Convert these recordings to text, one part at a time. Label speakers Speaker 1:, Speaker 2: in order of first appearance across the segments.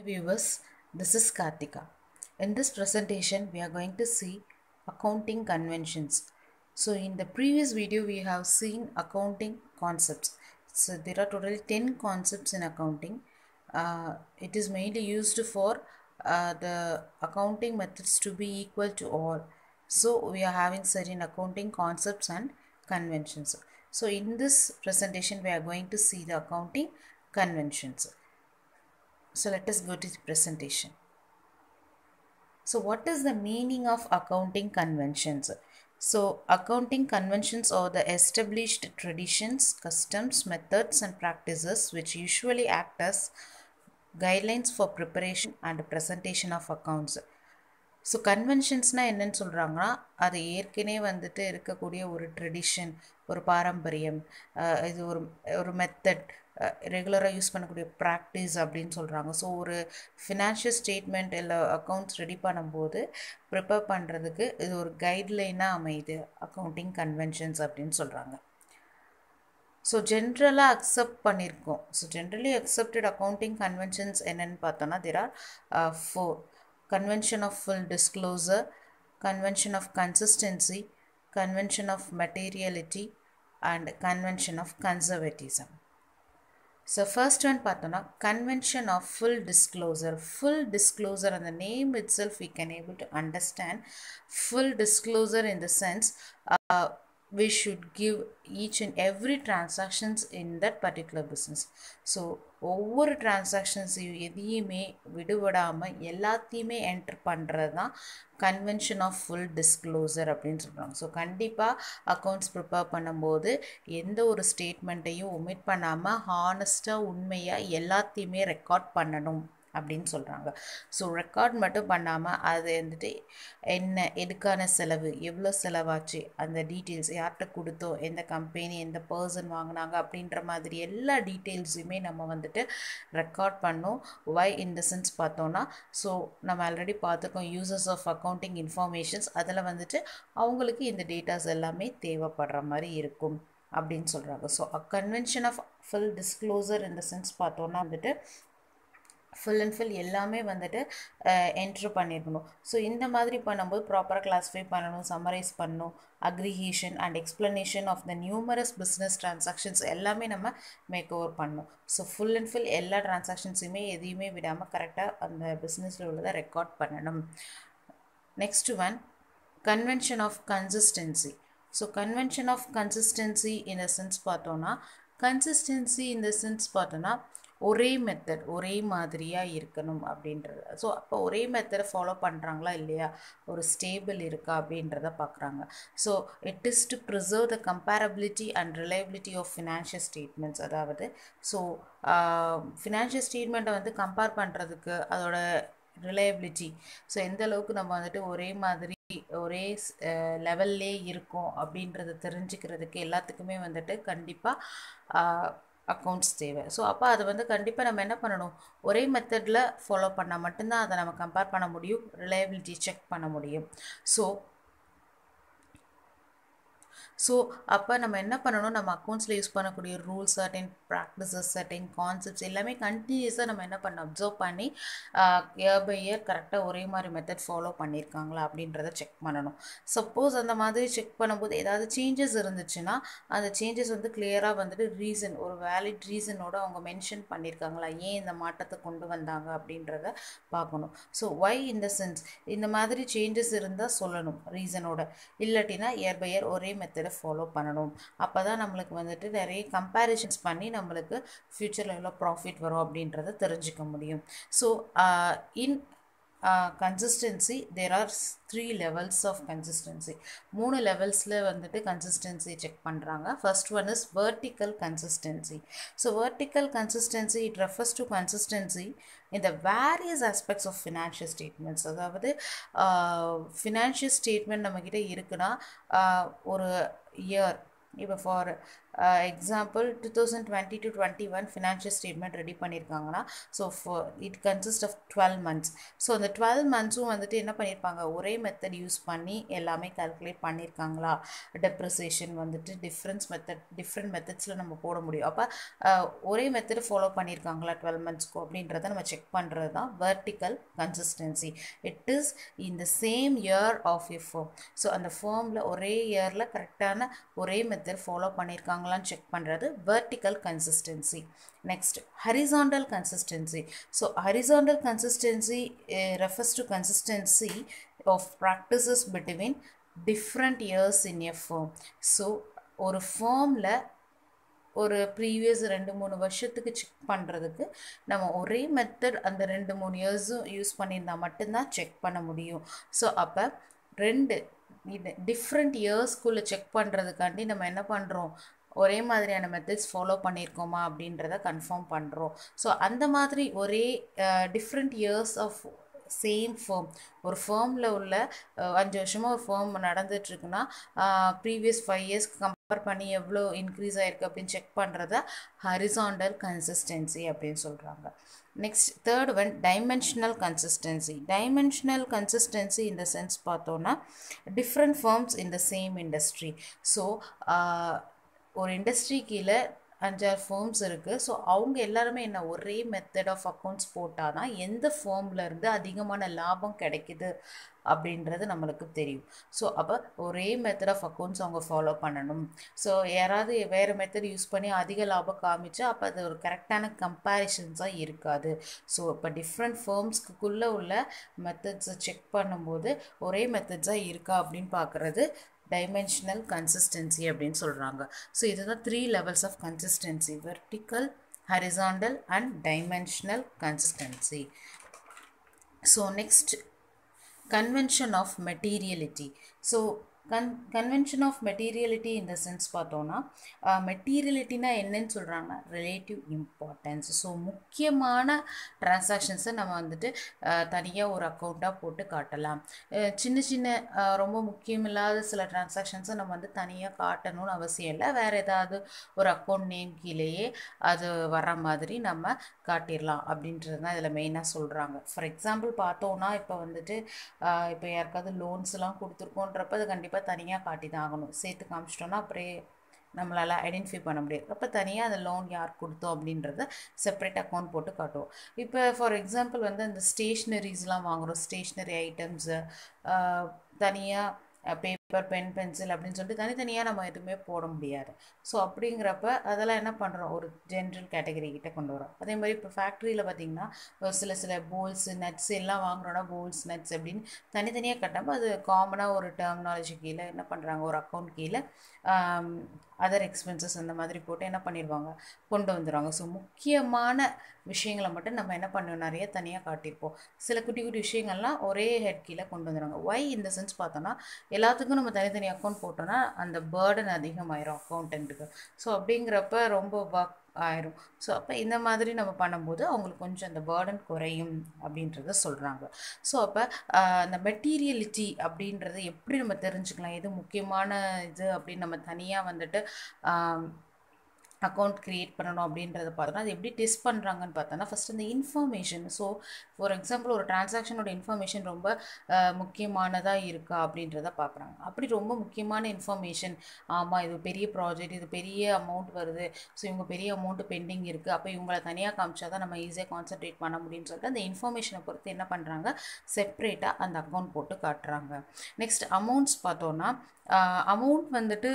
Speaker 1: viewers, this is Kartika. In this presentation, we are going to see accounting conventions. So, in the previous video, we have seen accounting concepts. So, there are totally 10 concepts in accounting. Uh, it is mainly used for uh, the accounting methods to be equal to all. So, we are having certain accounting concepts and conventions. So, in this presentation, we are going to see the accounting conventions. So let us go to the presentation. So what is the meaning of accounting conventions? So accounting conventions are the established traditions, customs, methods and practices which usually act as guidelines for preparation and presentation of accounts. So கன்வென்ஷன்ஸ்னால் என்னன்னு சொல்கிறாங்கன்னா அது ஏற்கனவே வந்துட்டு இருக்கக்கூடிய ஒரு tradition ஒரு பாரம்பரியம் இது ஒரு ஒரு மெத்தட் ரெகுலராக யூஸ் பண்ணக்கூடிய ப்ராக்டிஸ் அப்படின்னு சொல்கிறாங்க ஸோ ஒரு ஃபினான்ஷியல் ஸ்டேட்மெண்ட் இல்லை அக்கௌண்ட்ஸ் ரெடி பண்ணும்போது ப்ரிப்பேர் பண்ணுறதுக்கு இது ஒரு கைட்லைனாக அமையுது அக்கௌண்டிங் கன்வென்ஷன்ஸ் அப்படின்னு சொல்கிறாங்க ஸோ ஜென்ரலாக அக்செப்ட் பண்ணியிருக்கோம் so generally accepted accounting conventions என்னென்னு பார்த்தோன்னா there are four convention of full disclosure, convention of consistency, convention of materiality, and convention of conservatism. So first one பார்த்தோன்னா convention of full disclosure full disclosure அந்த name itself we can able to understand full disclosure in the sense we should give each and every transactions in that particular business so ஒவ்வொரு டிரான்சாக்ஷன்ஸையும் எதையுமே விடுபடாமல் எல்லாத்தையுமே enter பண்ணுறது தான் convention of full disclosure அப்படின்னு சொல்கிறாங்க so கண்டிப்பாக accounts prepare பண்ணும்போது எந்த ஒரு ஸ்டேட்மெண்ட்டையும் ஒமிட் பண்ணாமல் ஹானஸ்ட்டாக உண்மையாக எல்லாத்தையுமே ரெக்கார்ட் பண்ணணும் அப்படின்னு சொல்கிறாங்க ஸோ ரெக்கார்ட் மட்டும் பண்ணாமல் அது வந்துட்டு என்ன எதுக்கான செலவு எவ்வளோ செலவாச்சு அந்த டீட்டெயில்ஸ் யார்கிட்ட கொடுத்தோம் எந்த கம்பெனி எந்த பர்சன் வாங்கினாங்க அப்படின்ற மாதிரி எல்லா டீட்டெயில்ஸுமே நம்ம வந்துட்டு ரெக்கார்ட் பண்ணோம் வை இந்த சென்ஸ் பார்த்தோன்னா ஸோ நம்ம ஆல்ரெடி பார்த்துருக்கோம் யூசர்ஸ் ஆஃப் அக்கௌண்டிங் இன்ஃபர்மேஷன்ஸ் அதில் வந்துட்டு அவங்களுக்கு இந்த டேட்டாஸ் எல்லாமே தேவைப்படுற மாதிரி இருக்கும் அப்படின்னு சொல்கிறாங்க so convention of full disclosure இந்த சென்ஸ் பார்த்தோன்னா வந்துட்டு ஃபுல் அண்ட் ஃபுல் எல்லாமே வந்துட்டு என்ட்ரு பண்ணிடணும் ஸோ இந்த மாதிரி பண்ணும்போது ப்ராப்பராக கிளாஸிஃபை பண்ணணும் சம்மரைஸ் பண்ணணும் aggregation and explanation of the numerous business transactions எல்லாமே நம்ம மேக் ஓவர் பண்ணணும் ஸோ ஃபுல் அண்ட் ஃபுல் எல்லா ட்ரான்சாக்ஷன்ஸுமே எதையுமே விடாமல் கரெக்டாக அந்த பிஸ்னஸில் உள்ளதை ரெக்கார்ட் பண்ணணும் next one convention of consistency so convention of consistency இந்த சென்ஸ் பார்த்தோன்னா கன்சிஸ்டன்சி இந்த சென்ஸ் பார்த்தோன்னா ஒரே மெத்தட் ஒரே மாதிரியாக இருக்கணும் அப்படின்றது ஸோ அப்போ ஒரே மெத்தடை ஃபாலோ பண்ணுறாங்களா இல்லையா ஒரு ஸ்டேபிள் இருக்கா அப்படின்றத பார்க்குறாங்க so it is to preserve the comparability and reliability of financial statements அதாவது ஸோ ஃபினான்ஷியல் ஸ்டேட்மெண்ட்டை வந்து கம்பேர் பண்ணுறதுக்கு அதோட ரிலையபிலிட்டி ஸோ எந்த அளவுக்கு நம்ம வந்துட்டு ஒரே மாதிரி ஒரே லெவல்லே இருக்கோம் அப்படின்றத தெரிஞ்சுக்கிறதுக்கு எல்லாத்துக்குமே வந்துட்டு கண்டிப்பாக அக்கௌண்ட்ஸ் தேவை ஸோ அப்போ அதை வந்து கண்டிப்பாக நம்ம என்ன பண்ணணும் ஒரே மெத்தடில் ஃபாலோ பண்ணால் மட்டும்தான் அதை நம்ம கம்பேர் பண்ண முடியும் ரிலையபிலிட்டி செக் பண்ண முடியும் ஸோ ஸோ அப்போ நம்ம என்ன பண்ணணும் நம்ம அக்கௌண்ட்ஸில் யூஸ் பண்ணக்கூடிய rules certain practices certain concepts எல்லாமே கண்டினியூஸாக நம்ம என்ன பண்ண அப்சர்வ் பண்ணி இயர் பை இயர் கரெக்டாக ஒரே மாதிரி மெத்தட் ஃபாலோ பண்ணியிருக்காங்களா அப்படின்றத செக் பண்ணணும் சப்போஸ் அந்த மாதிரி செக் பண்ணும்போது ஏதாவது சேஞ்சஸ் இருந்துச்சுன்னா அந்த சேஞ்சஸ் வந்து கிளியராக வந்துட்டு ரீசன் ஒரு வேலிட் ரீசனோட அவங்க மென்ஷன் பண்ணியிருக்காங்களா ஏன் இந்த மாற்றத்தை கொண்டு வந்தாங்க அப்படின்றத பார்க்கணும் ஸோ ஒய் இந்த சென்ஸ் இந்த மாதிரி சேஞ்சஸ் இருந்தால் சொல்லணும் ரீசனோட இல்லாட்டினா இயர் பை இயர் ஒரே மெத்தட் மெத்தடை ஃபாலோ பண்ணணும் அப்போ தான் நம்மளுக்கு வந்துட்டு நிறைய கம்பேரிஷன்ஸ் பண்ணி நம்மளுக்கு ஃப்யூச்சரில் எவ்வளோ ப்ராஃபிட் வரும் அப்படின்றத தெரிஞ்சுக்க முடியும் so in consistency there are three levels of consistency மூணு லெவல்ஸில் வந்துட்டு கன்சிஸ்டன்சி செக் பண்ணுறாங்க first one is vertical consistency so vertical consistency it refers to consistency இந்த various aspects of financial statements அதாவது ஃபினான்ஷியல் ஸ்டேட்மெண்ட் நம்மக்கிட்ட இருக்குன்னா ஒரு இயர் இப்போ for example two thousand twenty to twenty one financial statement ready பண்ணியிருக்காங்கன்னா so it consist of twelve months so அந்த டுவெல் மந்த்ஸும் வந்துட்டு என்ன பண்ணியிருப்பாங்க ஒரே மெத்தட் யூஸ் பண்ணி எல்லாமே கால்குலேட் பண்ணியிருக்காங்களா டெப்ரிசியேஷன் வந்துட்டு டிஃப்ரென்ஸ் மெத்தட் டிஃப்ரெண்ட் மெத்தட்ஸில் நம்ம போட முடியும் அப்போ ஒரே மெத்தட் ஃபாலோ பண்ணியிருக்காங்களா டுவெல் மந்த்ஸ்க்கு அப்படின்றத நம்ம செக் பண்ணுறது தான் vertical consistency it is in the same year of a firm so அந்த ஃபேமில் ஒரே இயரில் கரெக்டான ஒரே மெத்தட் ஃபாலோ பண்ணியிருக்காங்களான்னு செக் பண்ணுறது vertical consistency next horizontal consistency so horizontal consistency refers to consistency of practices between different years in a firm so ஒரு ஃபேமில் ஒரு ப்ரீவியஸ் ரெண்டு மூணு வருஷத்துக்கு செக் பண்ணுறதுக்கு நம்ம ஒரே மெத்தட் அந்த ரெண்டு மூணு இயர்ஸும் யூஸ் பண்ணியிருந்தால் மட்டும்தான் செக் பண்ண முடியும் ஸோ அப்போ ரெண்டு இது டிஃப்ரெண்ட் இயர்ஸ்குள்ளே செக் பண்ணுறதுக்காண்டி நம்ம என்ன பண்ணுறோம் ஒரே மாதிரியான மெத்தட்ஸ் ஃபாலோ பண்ணியிருக்கோமா அப்படின்றத கன்ஃபார்ம் பண்ணுறோம் ஸோ அந்த மாதிரி ஒரே different years of same firm ஒரு ஃபேமில் உள்ள அஞ்சு வருஷமாக ஒரு ஃபேம் நடந்துட்டுருக்குன்னா ப்ரீவியஸ் ஃபைவ் இயர்ஸ் கம்பேர் பண்ணி எவ்வளோ இன்க்ரீஸ் ஆகிருக்கு அப்படின்னு செக் பண்ணுறத ஹரிசாண்டல் கன்சிஸ்டன்சி அப்படின்னு சொல்கிறாங்க next third one dimensional consistency dimensional consistency இந்த சென்ஸ் பார்த்தோன்னா different firms in the same industry so ஒரு இண்டஸ்ட்ரி கீழே அஞ்சாறு ஃபேர்ம்ஸ் இருக்குது ஸோ அவங்க எல்லாருமே என்ன ஒரே மெத்தட் ஆஃப் அக்கௌண்ட்ஸ் போட்டால் தான் எந்த ஃபேர்ம்லேருந்து அதிகமான லாபம் கிடைக்குது அப்படின்றது நம்மளுக்கு தெரியும் ஸோ அப்போ ஒரே மெத்தட் ஆஃப் அக்கௌண்ட்ஸ் அவங்க ஃபாலோ பண்ணணும் ஸோ யாராவது வேறு மெத்தட் யூஸ் பண்ணி அதிக லாபம் காமிச்சா அப்போ அது ஒரு கரெக்டான கம்பேரிஷன்ஸாக இருக்காது ஸோ இப்போ டிஃப்ரெண்ட் ஃபேர்ம்ஸ்க்குள்ளே உள்ள மெத்தட்ஸை செக் பண்ணும்போது ஒரே மெத்தட்ஸாக இருக்கா அப்படின்னு பார்க்குறது டைமென்ஷனல் கன்சிஸ்டன்சி அப்படின்னு சொல்கிறாங்க ஸோ இதுதான் three levels of consistency vertical horizontal and dimensional consistency so next convention of materiality so con convention of materiality இந்த சென்ஸ் பார்த்தோன்னா மெட்டீரியலிட்டினா என்னன்னு சொல்கிறாங்கன்னா ரிலேட்டிவ் இம்பார்ட்டன்ஸ் ஸோ முக்கியமான ட்ரான்சாக்ஷன்ஸை நம்ம வந்துட்டு தனியாக ஒரு அக்கௌண்ட்டாக போட்டு காட்டலாம் சின்ன சின்ன ரொம்ப முக்கியமில்லாத சில ட்ரான்சாக்ஷன்ஸை நம்ம வந்து தனியாக காட்டணும்னு அவசியம் இல்லை வேறு ஏதாவது ஒரு அக்கௌண்ட் நேம் கீழேயே அது வர மாதிரி நம்ம காட்டிடலாம் அப்படின்றது தான் இதில் மெயினாக சொல்கிறாங்க ஃபார் எக்ஸாம்பிள் பார்த்தோன்னா இப்போ வந்துட்டு இப்போ யாருக்காவது லோன்ஸ்லாம் கொடுத்துருக்கோன்றப்ப அது கண்டிப்பாக தனியாக காட்டி தான் ஆகணும் சேர்த்து காமிச்சிட்டோன்னா அப்படியே நம்மளால் ஐடென்டிஃபை பண்ண முடியாது அப்போ தனியாக அந்த லோன் யார் கொடுத்தோம் அப்படின்றத செப்பரேட் அக்கௌண்ட் போட்டு காட்டுவோம் இப்போ ஃபார் எக்ஸாம்பிள் வந்து அந்த ஸ்டேஷ்னரிஸ்லாம் வாங்குகிறோம் ஸ்டேஷ்னரி ஐட்டம்ஸு தனியாக பேப்பர் பென் பென்சில் அப்படின்னு சொல்லிட்டு தனித்தனியாக நம்ம எதுவுமே போட முடியாது ஸோ அப்படிங்கிறப்ப அதெல்லாம் என்ன பண்ணுறோம் ஒரு ஜென்ரல் கேட்டகரி கிட்ட கொண்டு வரோம் அதே மாதிரி இப்போ ஃபேக்ட்ரியில் பார்த்திங்கன்னா சில சில போல்ஸ் நட்ஸ் எல்லாம் வாங்குறோன்னா போல்ஸ் நட்ஸ் அப்படின்னு தனித்தனியாக கட்டாமல் அது காமனாக ஒரு டெர்மினாலஜி கீழே என்ன பண்ணுறாங்க ஒரு அக்கௌண்ட் கீழே அதர் எக்ஸ்பென்சஸ் அந்த மாதிரி போட்டு என்ன பண்ணிடுவாங்க கொண்டு வந்துடுவாங்க ஸோ முக்கியமான விஷயங்களை மட்டும் நம்ம என்ன பண்ணுவோம் நிறைய தனியாக காட்டியிருப்போம் சில குட்டி குட்டி விஷயங்கள்லாம் ஒரே ஹெட் கீழே கொண்டு வந்துடுவாங்க ஒய் இந்த சென்ஸ் பார்த்தோன்னா எல்லாத்துக்கும் நம்ம தனித்தனி அக்கௌண்ட் போட்டோன்னா அந்த பேர்டன் அதிகமாயிரும் அக்கௌண்ட்டுக்கு ஸோ அப்படிங்கிறப்ப ரொம்ப ஒர்க் ஆயிரும் ஸோ அப்போ இந்த மாதிரி நம்ம பண்ணும்போது அவங்களுக்கு கொஞ்சம் அந்த பேர்டன் குறையும் அப்படின்றத சொல்கிறாங்க ஸோ அப்போ அந்த மெட்டீரியலிட்டி அப்படின்றத எப்படி நம்ம தெரிஞ்சுக்கலாம் எது முக்கியமான இது அப்படின்னு நம்ம தனியாக வந்துட்டு அக்கௌண்ட் க்ரியேட் பண்ணணும் அப்படின்றத பார்த்தோன்னா அது எப்படி டெஸ்ட் பண்ணுறாங்கன்னு பார்த்தோன்னா ஃபஸ்ட் இந்த இன்ஃபர்மேஷன் ஸோ ஃபார் எக்ஸாம்பிள் ஒரு டிரான்சாக்ஷனோட இன்ஃபர்மேஷன் ரொம்ப முக்கியமானதாக இருக்கா அப்படின்றத பார்க்குறாங்க அப்படி ரொம்ப முக்கியமான இன்ஃபர்மேஷன் ஆமாம் இது பெரிய ப்ராஜெக்ட் இது பெரிய அமௌண்ட் வருது ஸோ இவங்க பெரிய அமௌண்ட்டு பெண்டிங் இருக்குது அப்போ இவங்களை தனியாக காமிச்சா தான் நம்ம ஈஸியாக கான்சன்ட்ரேட் பண்ண முடியும்னு சொல்லிட்டு அந்த இன்ஃபர்மேஷனை பொறுத்து என்ன பண்ணுறாங்க செப்ரேட்டாக அந்த அக்கௌண்ட் போட்டு காட்டுறாங்க நெக்ஸ்ட் அமௌண்ட்ஸ் பார்த்தோன்னா அமௌண்ட் வந்துட்டு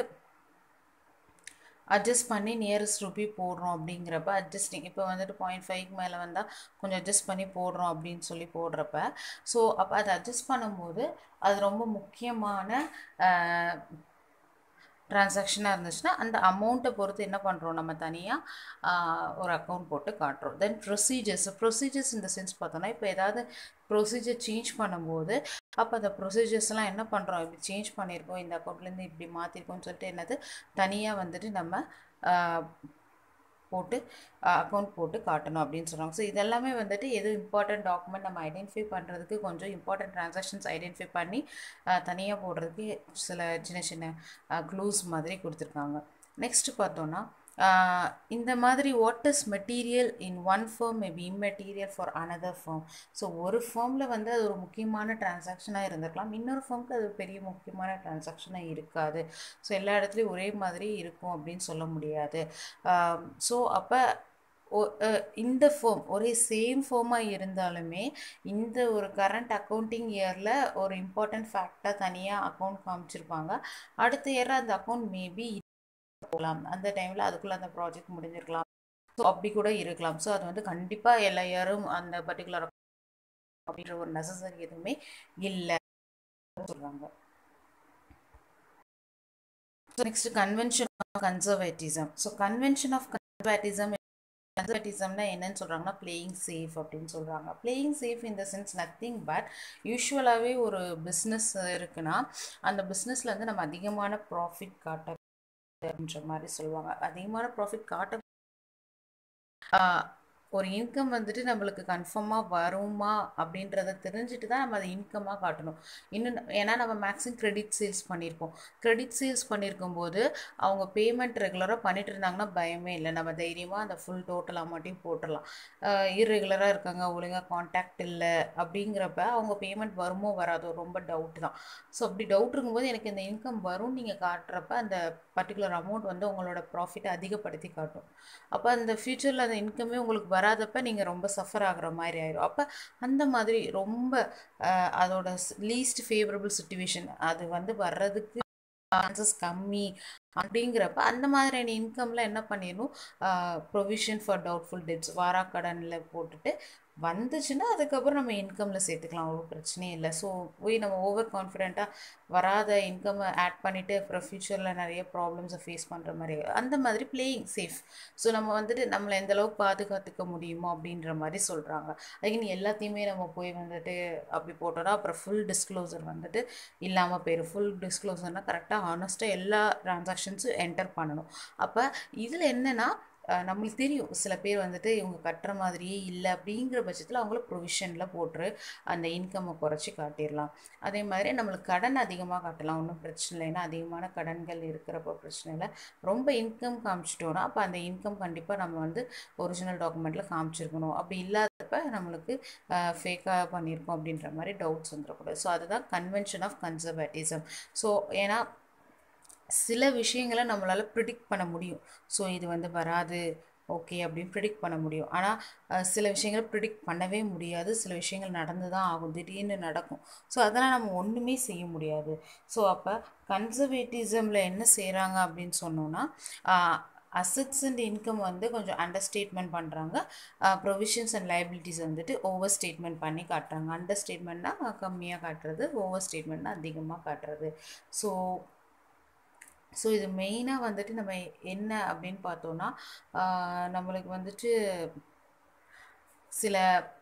Speaker 1: அட்ஜஸ்ட் பண்ணி நியரஸ்ட் ருபி போடுறோம் அப்படிங்கிறப்ப அட்ஜஸ்டிங் இப்போ வந்துட்டு பாயிண்ட் ஃபைவ்க்கு மேலே வந்தால் கொஞ்சம் அட்ஜஸ்ட் பண்ணி போடுறோம் அப்படின்னு சொல்லி போடுறப்ப ஸோ அப்போ அதை அட்ஜஸ்ட் பண்ணும்போது அது ரொம்ப முக்கியமான ட்ரான்சாக்ஷனாக இருந்துச்சுன்னா அந்த அமௌண்ட்டை பொறுத்து என்ன பண்ணுறோம் நம்ம தனியாக ஒரு அக்கௌண்ட் போட்டு காட்டுறோம் தென் ப்ரொசீஜர்ஸ் ப்ரொசீஜர்ஸ் இந்த சென்ஸ் பார்த்தோன்னா இப்போ ஏதாவது ப்ரொசீஜர் சேஞ்ச் பண்ணும்போது அப்போ அந்த ப்ரொசீஜர்ஸ்லாம் என்ன பண்ணுறோம் இப்படி சேஞ்ச் பண்ணியிருக்கோம் இந்த அக்கௌண்ட்லேருந்து இப்படி மாற்றிருக்கோம்னு சொல்லிட்டு என்னது தனியாக வந்துட்டு நம்ம போட்டு அக்கௌண்ட் போட்டு காட்டணும் அப்படின்னு சொல்கிறாங்க ஸோ இதெல்லாமே வந்துட்டு எது இம்பார்ட்டன்ட் டாக்குமெண்ட் நம்ம ஐடென்டிஃபை பண்ணுறதுக்கு கொஞ்சம் இம்பார்ட்டன்ட் ட்ரான்சாக்ஷன்ஸ் ஐடென்டிஃபை பண்ணி தனியாக போடுறதுக்கு சில சின்ன சின்ன க்ளூஸ் மாதிரி கொடுத்துருக்காங்க நெக்ஸ்ட் பார்த்தோன்னா ஆஹ் இந்த மாதிரி what is material in one firm maybe immaterial for another firm so ஒரு ஃபேமில் வந்து அது ஒரு முக்கியமான டிரான்சாக்ஷனாக இருந்திருக்கலாம் இன்னொரு ஃபேம்க்கு அது பெரிய முக்கியமான டிரான்சாக்ஷனாக இருக்காது ஸோ எல்லா இடத்துலையும் ஒரே மாதிரி இருக்கும் அப்படின்னு சொல்ல முடியாது ஸோ அப்போ ஒ- அஹ் இந்த ஃபோம் ஒரே சேம் ஃபோமாக இருந்தாலுமே இந்த ஒரு கரண்ட் அக்கௌண்டிங் இயரில் ஒரு இம்பார்ட்டன்ட் ஃபேக்டாக தனியாக அக்கௌண்ட் காமிச்சிருப்பாங்க அடுத்த இயரில் அந்த அக்கௌண்ட் மேபி போகலாம் அந்த டைமில் அதுக்குள்ளே அந்த ப்ராஜெக்ட் முடிஞ்சிருக்கலாம் ஸோ அப்படி கூட இருக்கலாம் ஸோ அது வந்து கண்டிப்பாக எல்லா இயரும் அந்த பர்டிகுலர் அப்படின்ற ஒரு நெசசரி எதுவுமே இல்லை சொல்கிறாங்க so next convention of conservatism so convention of conservatism கன்சர்வேட்டிசம்னா என்னன்னு சொல்கிறாங்கன்னா பிளேயிங் சேஃப் அப்படின்னு சொல்கிறாங்க பிளேயிங் சேஃப் இந்த சென்ஸ் நத்திங் பட் யூஸ்வலாகவே ஒரு பிஸ்னஸ் இருக்குன்னா அந்த பிஸ்னஸில் வந்து நம்ம அதிகமான ப்ராஃபிட் காட்ட அப்படின்ற மாதிரி சொல்லுவாங்க அதிகமான ப்ராஃபிட் காட்ட ஆஹ் ஒரு இன்கம் வந்துட்டு நம்மளுக்கு கன்ஃபார்மாக வருமா அப்படின்றத தெரிஞ்சுட்டு தான் நம்ம அதை இன்கமாக காட்டணும் இன்னும் ஏன்னா நம்ம மேக்ஸிமம் கிரெடிட் சேல்ஸ் பண்ணியிருப்போம் கிரெடிட் சேல்ஸ் பண்ணியிருக்கும் போது அவங்க பேமெண்ட் ரெகுலராக பண்ணிட்டு இருந்தாங்கன்னா பயமே இல்லை நம்ம தைரியமாக அந்த ஃபுல் டோட்டல் அமௌண்ட்டையும் போட்டுடலாம் இர்ரெகுலராக இருக்காங்க ஒழுங்காக காண்டாக்ட் இல்லை அப்படிங்கிறப்ப அவங்க பேமெண்ட் வருமோ வராதோ ரொம்ப டவுட் தான் ஸோ அப்படி டவுட் இருக்கும்போது எனக்கு இந்த இன்கம் வரும் நீங்கள் காட்டுறப்ப அந்த பர்டிகுலர் அமௌண்ட் வந்து உங்களோட ப்ராஃபிட்டை அதிகப்படுத்தி காட்டும் அப்போ அந்த ஃப்யூச்சரில் அந்த இன்கமே உங்களுக்கு வராதப்ப நீங்கள் ரொம்ப சஃபர் ஆகுற மாதிரி ஆயிரும் அப்போ அந்த மாதிரி ரொம்ப அஹ், அதோட லீஸ்ட் ஃபேவரபிள் சுச்சுவேஷன் அது வந்து வர்றதுக்கு சான்சஸ் கம்மி அப்படிங்கிறப்ப அந்த மாதிரியான இன்கம்ல என்ன பண்ணிடணும் ப்ரொவிஷன் ஃபார் டவுட்ஃபுல் டெப்ஸ் வாராக்கடனில் போட்டுட்டு வந்துச்சுன்னா அதுக்கப்புறம் நம்ம இன்கமில் சேர்த்துக்கலாம் ஒரு பிரச்சனையும் இல்லை ஸோ போய் நம்ம ஓவர் கான்ஃபிடென்ட்டாக வராத இன்கம் ஆட் பண்ணிவிட்டு அப்புறம் ஃப்யூச்சரில் நிறைய ப்ராப்ளம்ஸை ஃபேஸ் பண்ணுற மாதிரி அந்த மாதிரி பிளேயிங் சேஃப் ஸோ நம்ம வந்துட்டு நம்மளை எந்த அளவுக்கு பாதுகாத்துக்க முடியுமோ அப்படின்ற மாதிரி சொல்கிறாங்க அதுக்கு எல்லாத்தையுமே நம்ம போய் வந்துட்டு அப்படி போட்டோம்னா அப்புறம் ஃபுல் டிஸ்க்ளோசர் வந்துட்டு இல்லாமல் போயிடும் ஃபுல் டிஸ்க்ளோசர்னால் கரெக்டாக ஹானஸ்ட்டாக எல்லா ட்ரான்சாக்ஷன்ஸும் என்டர் பண்ணணும் அப்போ இதில் என்னென்னா அஹ் நம்மளுக்கு தெரியும் சில பேர் வந்துட்டு இவங்க கட்டுற மாதிரியே இல்லை அப்படிங்கிற பட்சத்தில் அவங்கள ப்ரொவிஷனில் போட்டு அந்த இன்கம்மை குறைச்சி காட்டிடலாம் அதே மாதிரி நம்மளுக்கு கடன் அதிகமாக காட்டலாம் ஒன்றும் பிரச்சனை இல்லை ஏன்னா அதிகமான கடன்கள் இருக்கிறப்ப பிரச்சனை இல்லை ரொம்ப இன்கம் காமிச்சிட்டோன்னா அப்போ அந்த இன்கம் கண்டிப்பாக நம்ம வந்து ஒரிஜினல் டாக்குமெண்ட்டில் காமிச்சிருக்கணும் அப்படி இல்லாதப்ப நம்மளுக்கு ஃபேக்காக பண்ணியிருக்கோம் அப்படின்ற மாதிரி டவுட்ஸ் வந்துடக்கூடாது ஸோ அதுதான் கன்வென்ஷன் ஆஃப் கன்சர்வேட்டிசம் ஸோ ஏன்னா சில விஷயங்களை நம்மளால் ப்ரிடிக்ட் பண்ண முடியும் ஸோ இது வந்து வராது ஓகே அப்படின்னு ப்ரிடிக்ட் பண்ண முடியும் ஆனால் சில விஷயங்கள் ப்ரிடிக்ட் பண்ணவே முடியாது சில விஷயங்கள் நடந்து தான் ஆகும் திடீர்னு நடக்கும் ஸோ அதெல்லாம் நம்ம ஒன்றுமே செய்ய முடியாது ஸோ அப்போ கன்சர்வேட்டிசமில் என்ன செய்கிறாங்க அப்படின்னு சொன்னோன்னா அசட்ஸ் அண்ட் இன்கம் வந்து கொஞ்சம் அண்டர் ஸ்டேட்மெண்ட் பண்ணுறாங்க ப்ரொவிஷன்ஸ் அண்ட் லைபிலிட்டிஸ் வந்துட்டு ஓவர் ஸ்டேட்மெண்ட் பண்ணி காட்டுறாங்க அண்டர் ஸ்டேட்மெண்ட்னா கம்மியாக காட்டுறது ஓவர் ஸ்டேட்மெண்ட்னா அதிகமாக காட்டுறது ஸோ ஸோ இது மெயினாக வந்துட்டு நம்ம என்ன அப்படின்னு பார்த்தோன்னா ஆஹ் நம்மளுக்கு வந்துட்டு சில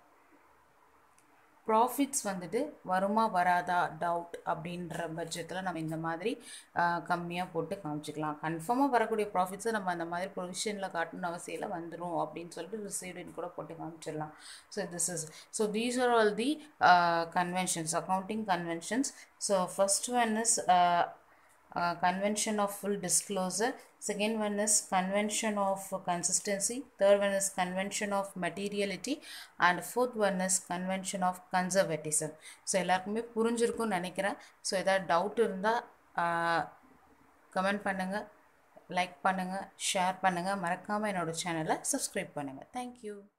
Speaker 1: ப்ராஃபிட்ஸ் வந்துட்டு வருமா வராதா டவுட் அப்படின்ற பட்சத்தில் நம்ம இந்த மாதிரி கம்மியாக போட்டு காமிச்சிக்கலாம் கன்ஃபார்மாக வரக்கூடிய ப்ராஃபிட்ஸை நம்ம அந்த மாதிரி ப்ரொவிஷனில் காட்டணும்னு அவசியம் இல்லை வந்துடும் அப்படின்னு சொல்லிட்டு ரிசீவ்டுன்னு கூட போட்டு காமிச்சிடலாம் so this is so these are all the conventions accounting conventions so first one is uh, convention of full disclosure second one is convention of consistency third one is convention of materiality and fourth one is convention of conservatism so எல்லாருக்குமே புரிஞ்சிருக்கும்னு நினைக்கிறேன் so ஏதாவது doubt இருந்தால் comment பண்ணுங்கள் like பண்ணுங்கள் share பண்ணுங்கள் மறக்காமல் என்னோடய சேனலை சப்ஸ்கிரைப் பண்ணுங்கள் தேங்க்யூ